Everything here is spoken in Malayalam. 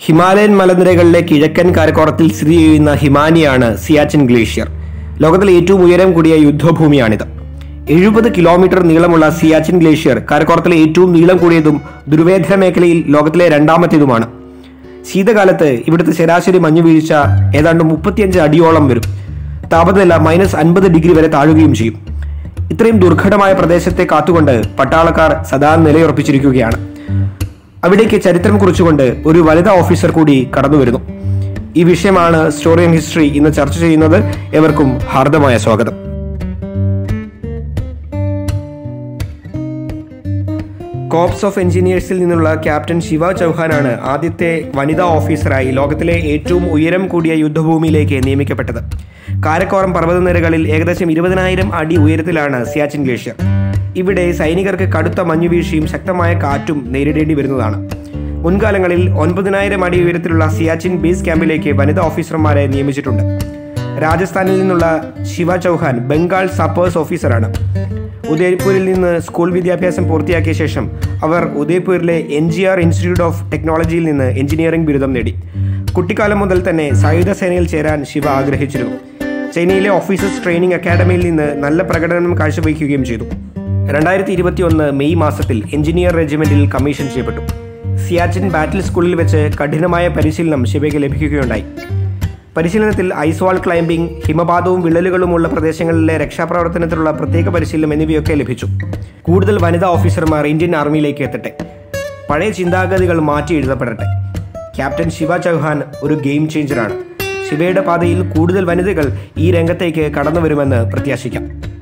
ഹിമാലയൻ മലനിരകളിലെ കിഴക്കൻ കരക്കോറത്തിൽ സ്ഥിതി ചെയ്യുന്ന ഹിമാനിയാണ് സിയാച്ചിൻ ഗ്ലേഷ്യർ ലോകത്തിലെ ഏറ്റവും ഉയരം കൂടിയ യുദ്ധഭൂമിയാണിത് എഴുപത് കിലോമീറ്റർ നീളമുള്ള സിയാച്ചിൻ ഗ്ലേഷ്യർ കരക്കോറത്തിലെ ഏറ്റവും നീളം കൂടിയതും ദുർവേധന മേഖലയിൽ ലോകത്തിലെ രണ്ടാമത്തേതുമാണ് ശീതകാലത്ത് ഇവിടുത്തെ ശരാശരി മഞ്ഞുവീഴ്ച ഏതാണ്ട് മുപ്പത്തിയഞ്ച് അടിയോളം വരും താപനില മൈനസ് അൻപത് ഡിഗ്രി വരെ താഴുകയും ചെയ്യും ഇത്രയും ദുർഘടമായ പ്രദേശത്തെ കാത്തുകൊണ്ട് പട്ടാളക്കാർ സദാ നിലയുറപ്പിച്ചിരിക്കുകയാണ് അവിടേക്ക് ചരിത്രം കുറിച്ചുകൊണ്ട് ഒരു വനിതാ ഓഫീസർ കൂടി കടന്നു വരുന്നു ഈ വിഷയമാണ് സ്റ്റോറി ആൻഡ് ഹിസ്റ്ററി ഇന്ന് ചർച്ച ചെയ്യുന്നത് എവർക്കും ഹാർദമായ സ്വാഗതം കോപ്സ് ഓഫ് എഞ്ചിനീയേഴ്സിൽ നിന്നുള്ള ക്യാപ്റ്റൻ ശിവ ചൗഹാനാണ് ആദ്യത്തെ വനിതാ ഓഫീസറായി ലോകത്തിലെ ഏറ്റവും ഉയരം കൂടിയ യുദ്ധഭൂമിയിലേക്ക് നിയമിക്കപ്പെട്ടത് കാരക്കോറം പർവ്വതനിരകളിൽ ഏകദേശം ഇരുപതിനായിരം അടി ഉയരത്തിലാണ് സിയാച്ചിൻ ഗ്ലേഷ്യർ ഇവിടെ സൈനികർക്ക് കടുത്ത മഞ്ഞുവീഴ്ചയും ശക്തമായ കാറ്റും നേരിടേണ്ടി വരുന്നതാണ് മുൻകാലങ്ങളിൽ ഒൻപതിനായിരം അടി ഉയരത്തിലുള്ള സിയാച്ചിൻ ബേസ് ക്യാമ്പിലേക്ക് വനിതാ ഓഫീസർമാരെ നിയമിച്ചിട്ടുണ്ട് രാജസ്ഥാനിൽ നിന്നുള്ള ശിവ ചൗഹാൻ ബംഗാൾ സപ്പേഴ്സ് ഓഫീസറാണ് ഉദയ്പൂരിൽ നിന്ന് സ്കൂൾ വിദ്യാഭ്യാസം പൂർത്തിയാക്കിയ ശേഷം അവർ ഉദയ്പൂരിലെ N G R institute of ടെക്നോളജിയിൽ നിന്ന് എഞ്ചിനീയറിംഗ് ബിരുദം നേടി കുട്ടിക്കാലം മുതൽ തന്നെ സായുധ സേനയിൽ ചേരാൻ ശിവ ആഗ്രഹിച്ചിരുന്നു ചൈനയിലെ ഓഫീസേഴ്സ് ട്രെയിനിങ് അക്കാദമിയിൽ നിന്ന് നല്ല പ്രകടനം കാഴ്ചവെക്കുകയും ചെയ്തു രണ്ടായിരത്തി ഇരുപത്തി ഒന്ന് മെയ് മാസത്തിൽ എഞ്ചിനീയർ റെജിമെന്റിൽ കമ്മീഷൻ ചെയ്യപ്പെട്ടു സിയാച്ചിൻ ബാറ്റിൽ സ്കൂളിൽ വെച്ച് കഠിനമായ പരിശീലനം ശിവയ്ക്ക് ലഭിക്കുകയുണ്ടായി പരിശീലനത്തിൽ ഐസ് വാൾ ക്ലൈംബിംഗ് ഹിമപാതവും വിള്ളലുകളുമുള്ള പ്രദേശങ്ങളിലെ രക്ഷാപ്രവർത്തനത്തിലുള്ള പ്രത്യേക പരിശീലനം എന്നിവയൊക്കെ ലഭിച്ചു കൂടുതൽ വനിതാ ഓഫീസർമാർ ഇന്ത്യൻ ആർമിയിലേക്ക് എത്തട്ടെ പഴയ ചിന്താഗതികൾ മാറ്റി എഴുതപ്പെടട്ടെ ക്യാപ്റ്റൻ ശിവ ചൗഹാൻ ഒരു ഗെയിം ചേഞ്ചറാണ് ശിവയുടെ പാതയിൽ കൂടുതൽ വനിതകൾ ഈ രംഗത്തേക്ക് കടന്നു വരുമെന്ന് പ്രത്യാശിക്കാം